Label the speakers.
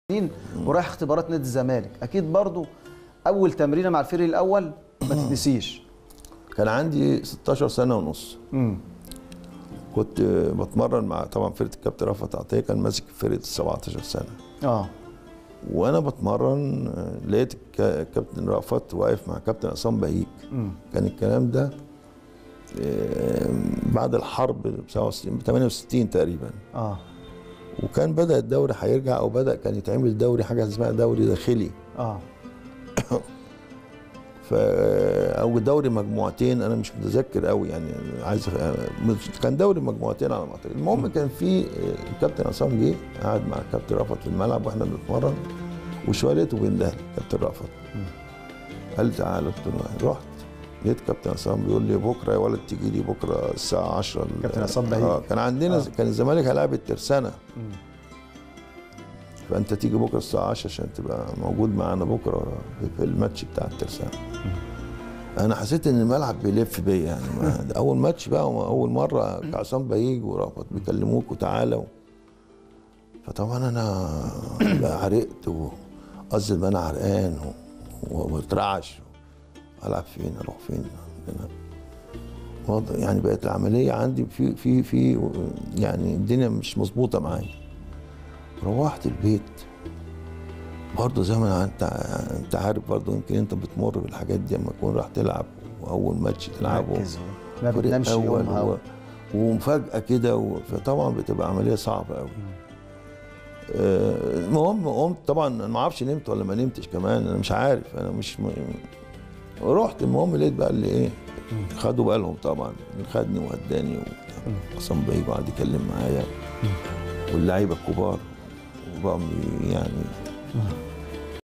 Speaker 1: ورايح اختبارات نادي الزمالك اكيد برضو اول تمرينه مع الفريق الاول ما تتنسيش
Speaker 2: كان عندي 16 سنه ونص
Speaker 1: امم
Speaker 2: كنت بتمرن مع طبعا فرقه الكابتن رفعت عطيه كان ماسك فرقه ال 17 سنه
Speaker 1: اه
Speaker 2: وانا بتمرن آه، لقيت الك- الكابتن رأفت واقف مع كابتن عصام بهيج
Speaker 1: امم
Speaker 2: كان الكلام ده آه، بعد الحرب ب 67 ب 68 تقريبا
Speaker 1: اه
Speaker 2: وكان بدا الدوري هيرجع او بدا كان يتعمل دوري حاجه اسمها دوري داخلي
Speaker 1: اه
Speaker 2: ف او دوري مجموعتين انا مش متذكر قوي يعني عايز أف- مش- كان دوري مجموعتين على ما اعتقد المهم كان في آه، الكابتن عصام جه قعد مع الكابتن رأفت في الملعب واحنا بنتمرن وشويه لقيته بينده لي كابتن رأفت قال لي تعالى قلت له رحت لقيت كابتن عصام بيقول لي بكره يا ولد تيجي لي بكره الساعه 10 ال-
Speaker 1: كابتن عصام بهيج.
Speaker 2: اه كان عندنا
Speaker 1: آه.
Speaker 2: كان الزمالك هيلاعب الترسانه
Speaker 1: مم.
Speaker 2: فانت تيجي بكره الساعه 10 عشان تبقى موجود معانا بكره في الماتش بتاع الترسانه انا حسيت ان الملعب بيلف بيا يعني ما ده اول ماتش بقى اول مره عصام بهيج ورافت بيكلموك وتعالى و... فطبعا انا بقى عرقت وقصدي ما انا عرقان و- و- واترعش العب فين اروح فين هنا وضع يعني بقت العمليه عندي في في في يعني الدنيا مش مظبوطه معايا روحت البيت برضه زي ما انت انت عارف برضه يمكن انت بتمر بالحاجات دي لما تكون راح تلعب واول ماتش تلعبه
Speaker 1: مركز ما
Speaker 2: فريق
Speaker 1: بتنامش
Speaker 2: أول
Speaker 1: يومها
Speaker 2: و... ومفاجاه كده و... فطبعا بتبقى عمليه صعبه قوي آه، المهم قمت طبعا انا ما اعرفش نمت ولا ما نمتش كمان انا مش عارف انا مش م... رحت المهم لقيت بقى اللي ايه خدوا بالهم طبعا اللي خدني وهداني وعصام بيجي وقعد يتكلم معايا واللعيبه الكبار وبقوا يعني